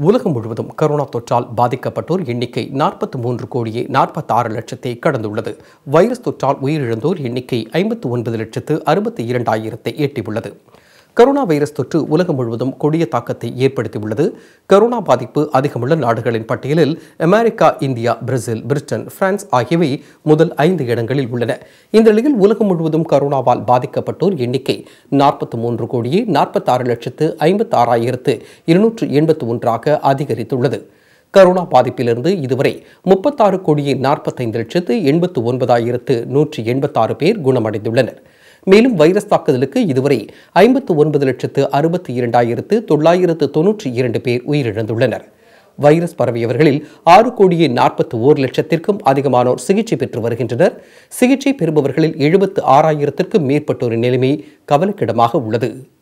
உலகம் முழுவதும் கரோனா தொற்றால் பாதிக்கப்பட்டோர் எண்ணிக்கை நாற்பத்தி மூன்று கோடியே நாற்பத்தாறு லட்சத்தை கடந்துள்ளது வைரஸ் தொற்றால் உயிரிழந்தோர் எண்ணிக்கை ஐம்பத்து ஒன்பது லட்சத்து அறுபத்தி இரண்டாயிரத்தை எட்டியுள்ளது கரோனா வைரஸ் தொற்று உலகம் முழுவதும் கொடிய தாக்கத்தை ஏற்படுத்தியுள்ளது கரோனா பாதிப்பு அதிகமுள்ள நாடுகளின் பட்டியலில் America India Brazil Britain France ஆகியவை முதல் ஐந்து இடங்களில் உள்ளன இந்த நிலையில் உலகம் முழுவதும் கரோனாவால் பாதிக்கப்பட்டோர் எண்ணிக்கை நாற்பத்தி மூன்று கோடியே நாற்பத்தாறு லட்சத்து ஐம்பத்தி ஆறாயிரத்து இருநூற்று எண்பத்து ஒன்றாக அதிகரித்துள்ளது கரோனா பாதிப்பிலிருந்து இதுவரை முப்பத்தாறு கோடியே நாற்பத்தைந்து லட்சத்து எண்பத்து ஒன்பதாயிரத்து நூற்றி எண்பத்தாறு பேர் குணமடைந்துள்ளனர் மேலும் வைரஸ் தாக்குதலுக்கு இதுவரை ஐம்பத்து ஒன்பது லட்சத்து அறுபத்தி இரண்டாயிரத்து தொள்ளாயிரத்து தொன்னூற்றி இரண்டு பேர் உயிரிழந்துள்ளனர் வைரஸ் பரவியவர்களில் ஆறு கோடியே நாற்பத்தி ஓர் லட்சத்திற்கும் அதிகமானோர் சிகிச்சை பெற்று வருகின்றனர் சிகிச்சை பெறுபவர்களில் எழுபத்து ஆறாயிரத்திற்கும் மேற்பட்டோரின் நிலைமை கவலைக்கிடமாக உள்ளது